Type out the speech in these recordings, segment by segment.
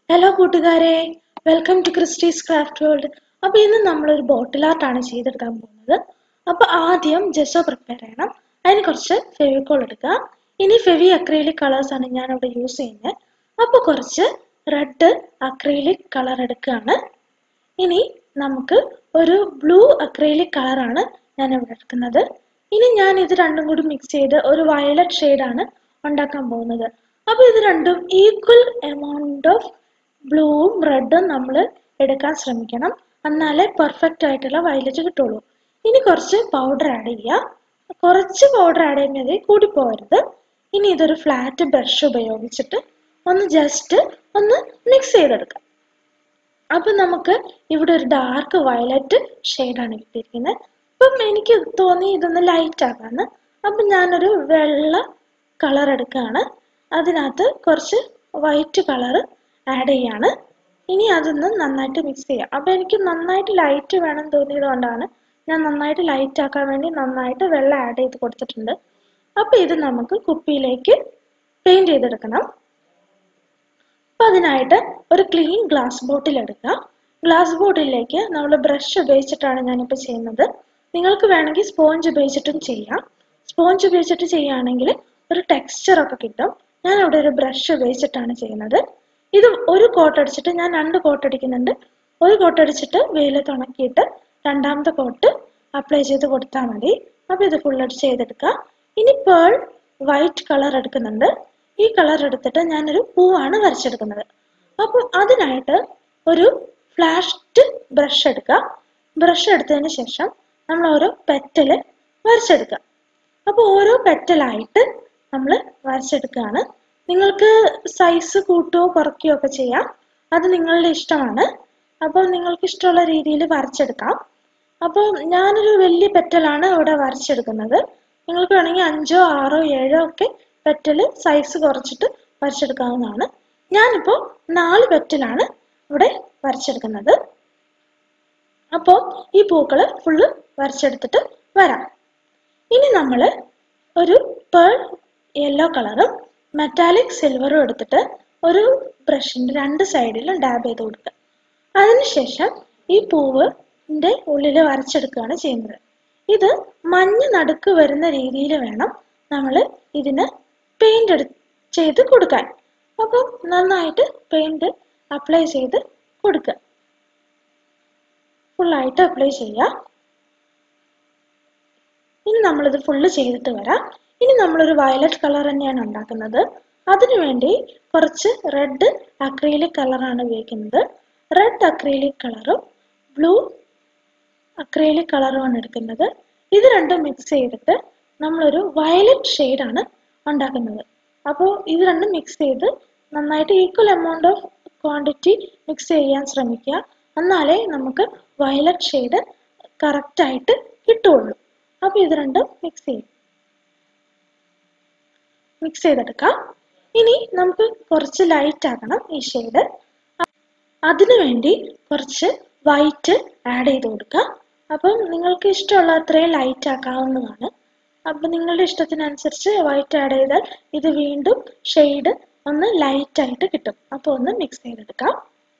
hello കൂട്ടുകാരെ welcome to Christy's craft world അപ്പോൾ ഇന്ന് നമ്മളൊരു ബോട്ടിൽ ആർട്ടാണ് ചെയ്തെടുക്കാൻ പോകുന്നത് അപ്പോൾ ആദ്യം ജെസോ പ്രിപ്പയർ ചെയ്യണം അതിന് കുറച്ച് ഫെവിക്കോൾ എടുക്കുക ഇനി ഫെവി അക്രൈലിക് കളേഴ്സ് ആണ് ഞാൻ ഇവിടെ യൂസ് ചെയ്യുന്നത് അപ്പോൾ കുറച്ച് റെഡ് അക്രൈലിക് കളർ എടുക്കുകയാണ് ഇനി നമുക്ക് ഒരു ബ്ലൂ അക്രൈലിക് കളറാണ് ഞാൻ ഇവിടെ എടുക്കുന്നത് ഇനി ഞാൻ ഇത് രണ്ടും കൂടി മിക്സ് ചെയ്ത് ഒരു വയലറ്റ് ഷെയ്ഡാണ് ഉണ്ടാക്കാൻ പോകുന്നത് അപ്പോൾ ഇത് രണ്ടും ഈക്വൽ എമൗണ്ട് ഓഫ് ബ്ലൂവും റെഡും നമ്മൾ എടുക്കാൻ ശ്രമിക്കണം എന്നാലേ പെർഫെക്റ്റ് ആയിട്ടുള്ള വയലറ്റ് കിട്ടുള്ളൂ ഇനി കുറച്ച് പൗഡർ ആഡ് ചെയ്യുക കുറച്ച് പൗഡർ ആഡ് ചെയ്യുന്നത് കൂടി പോകരുത് ഇനി ഇതൊരു ഫ്ലാറ്റ് ബ്രഷ് ഉപയോഗിച്ചിട്ട് ഒന്ന് ജസ്റ്റ് ഒന്ന് മിക്സ് ചെയ്തെടുക്കാം അപ്പം നമുക്ക് ഇവിടെ ഒരു ഡാർക്ക് വയലറ്റ് ഷെയ്ഡാണ് കിട്ടിയിരിക്കുന്നത് അപ്പം എനിക്ക് തോന്നി ഇതൊന്ന് ലൈറ്റ് ആക്കാന്ന് അപ്പം ഞാനൊരു വെള്ള കളർ എടുക്കുകയാണ് അതിനകത്ത് കുറച്ച് വൈറ്റ് കളർ ആഡ് ചെയ്യാണ് ഇനി അതൊന്ന് നന്നായിട്ട് മിക്സ് ചെയ്യാം അപ്പം എനിക്ക് നന്നായിട്ട് ലൈറ്റ് വേണം തോന്നിയത് കൊണ്ടാണ് ഞാൻ നന്നായിട്ട് ലൈറ്റ് ആക്കാൻ വേണ്ടി നന്നായിട്ട് വെള്ളം ആഡ് ചെയ്ത് കൊടുത്തിട്ടുണ്ട് അപ്പം ഇത് നമുക്ക് കുപ്പിയിലേക്ക് പെയിൻറ് ചെയ്തെടുക്കണം അപ്പം അതിനായിട്ട് ഒരു ക്ലീൻ ഗ്ലാസ് ബോട്ടിൽ എടുക്കുക ഗ്ലാസ് ബോട്ടിലേക്ക് നമ്മൾ ബ്രഷ് ഉപയോഗിച്ചിട്ടാണ് ഞാനിപ്പോൾ ചെയ്യുന്നത് നിങ്ങൾക്ക് വേണമെങ്കിൽ സ്പോഞ്ച് ഉപയോഗിച്ചിട്ടും ചെയ്യാം സ്പോഞ്ച് ഉപയോഗിച്ചിട്ട് ചെയ്യുകയാണെങ്കിൽ ഒരു ടെക്സ്ചർ ഒക്കെ കിട്ടും ഞാൻ ഇവിടെ ഒരു ബ്രഷ് ഉപയോഗിച്ചിട്ടാണ് ചെയ്യുന്നത് ഇത് ഒരു കോട്ട് അടിച്ചിട്ട് ഞാൻ രണ്ട് കോട്ട് അടിക്കുന്നുണ്ട് ഒരു കോട്ട് അടിച്ചിട്ട് വെയിലത്ത് ഉണക്കിയിട്ട് രണ്ടാമത്തെ കോട്ട് അപ്ലൈ ചെയ്ത് കൊടുത്താൽ മതി അപ്പോൾ ഇത് ഫുൾ അടിച്ച് ചെയ്തെടുക്കുക ഇനി പേൾ വൈറ്റ് കളർ എടുക്കുന്നുണ്ട് ഈ കളർ എടുത്തിട്ട് ഞാനൊരു പൂവാണ് വരച്ചെടുക്കുന്നത് അപ്പോൾ അതിനായിട്ട് ഒരു ഫ്ലാഷ്ഡ് ബ്രഷ് എടുക്കുക ബ്രഷ് എടുത്തതിന് ശേഷം നമ്മൾ ഓരോ പെറ്റൽ വരച്ചെടുക്കുക അപ്പോൾ ഓരോ പെറ്റലായിട്ട് നമ്മൾ വരച്ചെടുക്കുകയാണ് നിങ്ങൾക്ക് സൈസ് കൂട്ടുകയോ കുറയ്ക്കുകയോ ഒക്കെ ചെയ്യാം അത് നിങ്ങളുടെ ഇഷ്ടമാണ് അപ്പോൾ നിങ്ങൾക്ക് ഇഷ്ടമുള്ള രീതിയിൽ വരച്ചെടുക്കാം അപ്പോൾ ഞാനൊരു വലിയ പെറ്റലാണ് ഇവിടെ വരച്ചെടുക്കുന്നത് നിങ്ങൾക്ക് വേണമെങ്കിൽ അഞ്ചോ ആറോ ഏഴോ ഒക്കെ പെറ്റൽ സൈസ് കുറച്ചിട്ട് വരച്ചെടുക്കാവുന്നതാണ് ഞാനിപ്പോൾ നാല് പെറ്റലാണ് ഇവിടെ വരച്ചെടുക്കുന്നത് അപ്പോൾ ഈ പൂക്കൾ ഫുള്ള് വരച്ചെടുത്തിട്ട് വരാം ഇനി നമ്മൾ ഒരു പേൾ യെല്ലോ കളറും മെറ്റാലിക് സിൽവറും എടുത്തിട്ട് ഒരു ബ്രഷിൻ്റെ രണ്ട് സൈഡിലും ഡാബ് ചെയ്ത് കൊടുക്കുക അതിനുശേഷം ഈ പൂവിൻ്റെ ഉള്ളിൽ വരച്ചെടുക്കുകയാണ് ചെയ്യുന്നത് ഇത് മഞ്ഞ നടുക്ക് വരുന്ന രീതിയിൽ വേണം നമ്മൾ ഇതിന് പെയിന്റ് എടു ചെയ്ത് കൊടുക്കാൻ അപ്പം നന്നായിട്ട് പെയിന്റ് അപ്ലൈ ചെയ്ത് കൊടുക്കുക ഫുള്ളായിട്ട് അപ്ലൈ ചെയ്യുക ഇനി നമ്മളിത് ഫുള്ള് ചെയ്തിട്ട് വരാം ഇനി നമ്മളൊരു വയലറ്റ് കളർ തന്നെയാണ് ഉണ്ടാക്കുന്നത് അതിനുവേണ്ടി കുറച്ച് റെഡ് അക്രീലിക് കളറാണ് ഉപയോഗിക്കുന്നത് റെഡ് അക്രീലിക് കളറും ബ്ലൂ അക്രീലിക് കളറുമാണ് എടുക്കുന്നത് ഇത് രണ്ടും മിക്സ് ചെയ്തിട്ട് നമ്മളൊരു വയലറ്റ് ഷെയ്ഡാണ് ഉണ്ടാക്കുന്നത് അപ്പോൾ ഇത് രണ്ടും മിക്സ് ചെയ്ത് നന്നായിട്ട് equal amount of quantity mix ചെയ്യാൻ ശ്രമിക്കുക എന്നാലേ നമുക്ക് വയലറ്റ് ഷെയ്ഡ് കറക്റ്റായിട്ട് കിട്ടുള്ളൂ അപ്പോൾ ഇത് രണ്ടും മിക്സ് ചെയ്യും മിക്സ് ചെയ്തെടുക്കാം ഇനി നമുക്ക് കുറച്ച് ലൈറ്റ് ആക്കണം ഈ ഷെയ്ഡ് അതിനു വേണ്ടി കുറച്ച് വൈറ്റ് ആഡ് ചെയ്ത് കൊടുക്കുക അപ്പം നിങ്ങൾക്ക് ഇഷ്ടമുള്ള അത്രയും ലൈറ്റ് ആക്കാവുന്നതാണ് അപ്പം നിങ്ങളുടെ ഇഷ്ടത്തിനനുസരിച്ച് വൈറ്റ് ആഡ് ചെയ്താൽ ഇത് വീണ്ടും ഷെയ്ഡ് ഒന്ന് ലൈറ്റ് ആയിട്ട് കിട്ടും അപ്പോൾ ഒന്ന് മിക്സ് ചെയ്തെടുക്കാം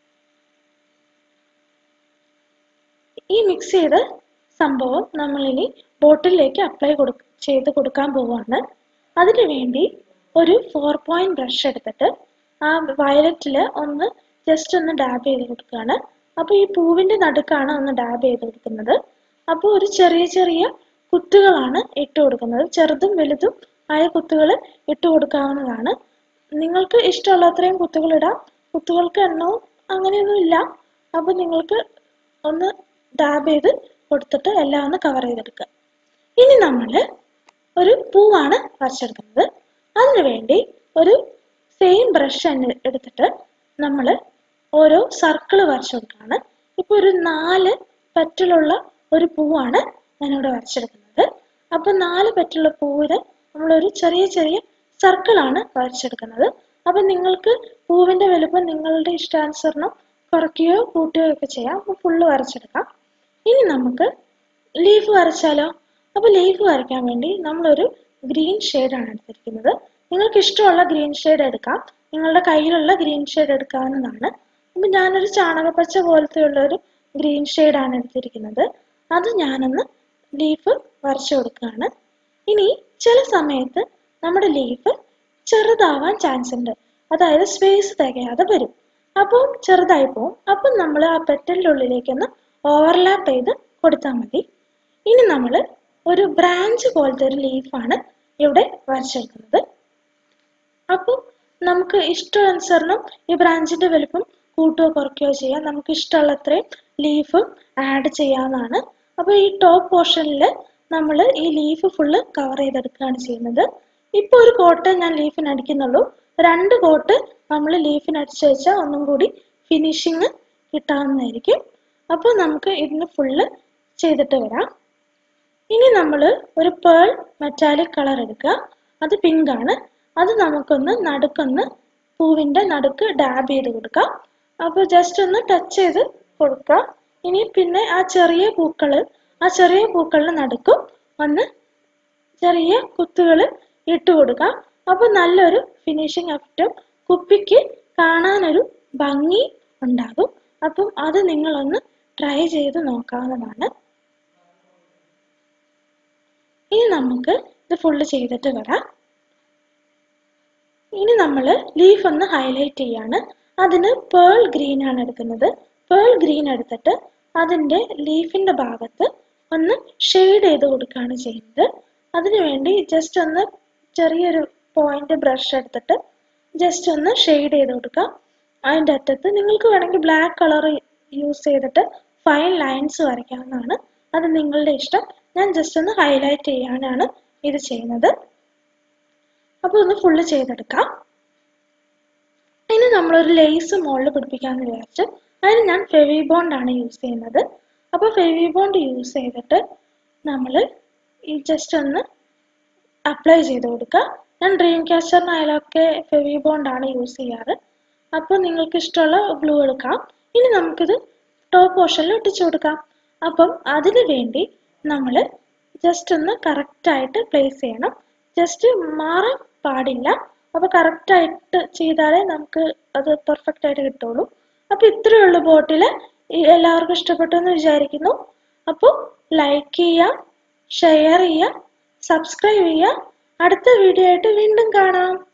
ഈ മിക്സ് ചെയ്ത സംഭവം നമ്മളിനി ബോട്ടിലേക്ക് അപ്ലൈ കൊടു ചെയ്ത് കൊടുക്കാൻ പോവുകയാണ് അതിനു വേണ്ടി ഒരു ഫോർ പോയിന്റ് ബ്രഷ് എടുത്തിട്ട് ആ വയലറ്റിൽ ഒന്ന് ജസ്റ്റ് ഒന്ന് ഡാബ് ചെയ്ത് കൊടുക്കുകയാണ് അപ്പോൾ ഈ പൂവിൻ്റെ നടുക്കാണ് ഒന്ന് ഡാബ് ചെയ്ത് കൊടുക്കുന്നത് അപ്പോൾ ഒരു ചെറിയ ചെറിയ കുത്തുകളാണ് ഇട്ട് കൊടുക്കുന്നത് ചെറുതും വലുതും ആയ കുത്തുകൾ ഇട്ട് കൊടുക്കാവുന്നതാണ് നിങ്ങൾക്ക് ഇഷ്ടമുള്ള അത്രയും കുത്തുകൾ ഇടാം കുത്തുകൾക്ക് എണ്ണവും അങ്ങനെയൊന്നും ഇല്ല അപ്പോൾ നിങ്ങൾക്ക് ഒന്ന് ഡാബ് ചെയ്ത് കൊടുത്തിട്ട് എല്ലാം ഒന്ന് കവർ ചെയ്തെടുക്കുക ഇനി നമ്മൾ ഒരു പൂവാണ് വരച്ചെടുക്കുന്നത് അതിനു വേണ്ടി ഒരു സെയിം ബ്രഷ് തന്നെ എടുത്തിട്ട് നമ്മൾ ഓരോ സർക്കിൾ വരച്ചു കൊടുക്കുകയാണ് ഇപ്പോൾ ഒരു നാല് പെറ്റലുള്ള ഒരു പൂവാണ് ഞാനിവിടെ വരച്ചെടുക്കുന്നത് അപ്പോൾ നാല് പെറ്റുള്ള പൂവിന് നമ്മളൊരു ചെറിയ ചെറിയ സർക്കിളാണ് വരച്ചെടുക്കുന്നത് അപ്പം നിങ്ങൾക്ക് പൂവിൻ്റെ വലുപ്പം നിങ്ങളുടെ ഇഷ്ടാനുസരണം കുറയ്ക്കുകയോ കൂട്ടുകയോ ഒക്കെ ചെയ്യാം അപ്പോൾ ഫുള്ള് വരച്ചെടുക്കാം ഇനി നമുക്ക് ലീഫ് വരച്ചാലോ അപ്പോൾ ലീഫ് വരയ്ക്കാൻ വേണ്ടി നമ്മളൊരു ഗ്രീൻ ഷെയ്ഡാണ് എടുത്തിരിക്കുന്നത് നിങ്ങൾക്ക് ഇഷ്ടമുള്ള ഗ്രീൻ ഷെയ്ഡ് എടുക്കാം നിങ്ങളുടെ കയ്യിലുള്ള ഗ്രീൻ ഷെയ്ഡ് എടുക്കാവുന്നതാണ് അപ്പം ഞാനൊരു ചാണകപ്പച്ച പോലത്തെ ഉള്ള ഒരു ഗ്രീൻ ഷെയ്ഡാണ് എടുത്തിരിക്കുന്നത് അത് ഞാനൊന്ന് ലീഫ് വരച്ചു കൊടുക്കുകയാണ് ഇനി ചില സമയത്ത് നമ്മുടെ ലീഫ് ചെറുതാവാൻ ചാൻസ് ഉണ്ട് അതായത് സ്പേസ് തികയാതെ വരും അപ്പോൾ ചെറുതായി പോകും അപ്പം നമ്മൾ ആ പെറ്റലിൻ്റെ ഉള്ളിലേക്കൊന്ന് ഓവർലാപ്പ് ചെയ്ത് കൊടുത്താൽ മതി ഇനി നമ്മൾ ഒരു ബ്രാഞ്ച് പോലത്തെ ഒരു ലീഫാണ് ഇവിടെ വരച്ചെടുക്കുന്നത് അപ്പോൾ നമുക്ക് ഇഷ്ടാനുസരണം ഈ ബ്രാഞ്ചിന്റെ വലുപ്പം കൂട്ടുകയോ കുറയ്ക്കുകയോ ചെയ്യാം നമുക്ക് ഇഷ്ടമുള്ള അത്രയും ലീഫ് ആഡ് ചെയ്യാവുന്നതാണ് അപ്പോൾ ഈ ടോപ്പ് പോർഷനിൽ നമ്മൾ ഈ ലീഫ് ഫുള്ള് കവർ ചെയ്തെടുക്കുകയാണ് ചെയ്യുന്നത് ഇപ്പോൾ ഒരു കോട്ട് ഞാൻ ലീഫിന് അടിക്കുന്നുള്ളൂ രണ്ട് കോട്ട് നമ്മൾ ലീഫിന് അടിച്ചു വെച്ചാൽ ഒന്നും കൂടി ഫിനിഷിങ് കിട്ടാവുന്നതായിരിക്കും അപ്പോൾ നമുക്ക് ഇതിന് ഫുള്ള് ചെയ്തിട്ട് വരാം ഇനി നമ്മൾ ഒരു പേൾ മെറ്റാലിക് കളർ എടുക്കുക അത് പിങ്ക് ആണ് അത് നമുക്കൊന്ന് നടുക്കൊന്ന് പൂവിൻ്റെ നടുക്ക് ഡാബ് ചെയ്ത് കൊടുക്കാം അപ്പോൾ ജസ്റ്റ് ഒന്ന് ടച്ച് ചെയ്ത് കൊടുക്കുക ഇനി പിന്നെ ആ ചെറിയ പൂക്കൾ ആ ചെറിയ പൂക്കളുടെ നടുക്കും ഒന്ന് ചെറിയ കുത്തുകൾ ഇട്ട് കൊടുക്കാം അപ്പോൾ നല്ലൊരു ഫിനിഷിങ് എഫക്റ്റും കുപ്പിക്ക് കാണാനൊരു ഭംഗി ഉണ്ടാകും അപ്പം അത് നിങ്ങളൊന്ന് ട്രൈ ചെയ്ത് നോക്കാവുന്നതാണ് ഇനി നമുക്ക് ഇത് ഫുള്ള് ചെയ്തിട്ട് വരാം ഇനി നമ്മൾ ലീഫ് ഒന്ന് ഹൈലൈറ്റ് ചെയ്യാണ് അതിന് പേൾ ഗ്രീൻ ആണ് എടുക്കുന്നത് പേൾ ഗ്രീൻ എടുത്തിട്ട് അതിൻ്റെ ലീഫിൻ്റെ ഭാഗത്ത് ഒന്ന് ഷെയ്ഡ് ചെയ്ത് കൊടുക്കുകയാണ് ചെയ്യുന്നത് അതിനു വേണ്ടി ജസ്റ്റ് ഒന്ന് ചെറിയൊരു പോയിന്റ് ബ്രഷ് എടുത്തിട്ട് ജസ്റ്റ് ഒന്ന് ഷെയ്ഡ് ചെയ്ത് കൊടുക്കാം അതിൻ്റെ അറ്റത്ത് നിങ്ങൾക്ക് വേണമെങ്കിൽ ബ്ലാക്ക് കളർ യൂസ് ചെയ്തിട്ട് ഫൈൻ ലൈൻസ് വരയ്ക്കാവുന്നതാണ് അത് നിങ്ങളുടെ ഇഷ്ടം ഞാൻ ജസ്റ്റ് ഒന്ന് ഹൈലൈറ്റ് ചെയ്യാനാണ് ഇത് ചെയ്യുന്നത് അപ്പോൾ ഒന്ന് ഫുള്ള് ചെയ്തെടുക്കാം ഇനി നമ്മളൊരു ലേസ് മുകളിൽ പിടിപ്പിക്കാമെന്ന് വിചാരിച്ചു അതിന് ഞാൻ ഫെവി ബോണ്ട് ആണ് യൂസ് ചെയ്യുന്നത് അപ്പോൾ ഫെവി ബോണ്ട് യൂസ് ചെയ്തിട്ട് നമ്മൾ ഈ ജസ്റ്റ് ഒന്ന് അപ്ലൈ ചെയ്ത് കൊടുക്കുക ഞാൻ ഡ്രീം ക്യാച്ചറിനായാലൊക്കെ ഫെവി ബോണ്ട് ആണ് യൂസ് ചെയ്യാറ് അപ്പോൾ നിങ്ങൾക്ക് ഇഷ്ടമുള്ള ഗ്ലൂ എടുക്കാം ഇനി നമുക്കിത് ടോപ്പ് പോർഷനിൽ ഒട്ടിച്ചു കൊടുക്കാം അപ്പം അതിന് വേണ്ടി നമ്മൾ ജസ്റ്റ് ഒന്ന് കറക്റ്റായിട്ട് പ്ലേസ് ചെയ്യണം ജസ്റ്റ് മാറാൻ പാടില്ല അപ്പോൾ കറക്റ്റായിട്ട് ചെയ്താലേ നമുക്ക് അത് പെർഫെക്റ്റ് ആയിട്ട് കിട്ടുള്ളൂ അപ്പോൾ ഇത്രയേ ഉള്ളൂ ബോട്ടിൽ എല്ലാവർക്കും ഇഷ്ടപ്പെട്ടു എന്ന് വിചാരിക്കുന്നു അപ്പോൾ ലൈക്ക് ചെയ്യുക ഷെയർ ചെയ്യുക സബ്സ്ക്രൈബ് ചെയ്യുക അടുത്ത വീഡിയോ ആയിട്ട് വീണ്ടും കാണാം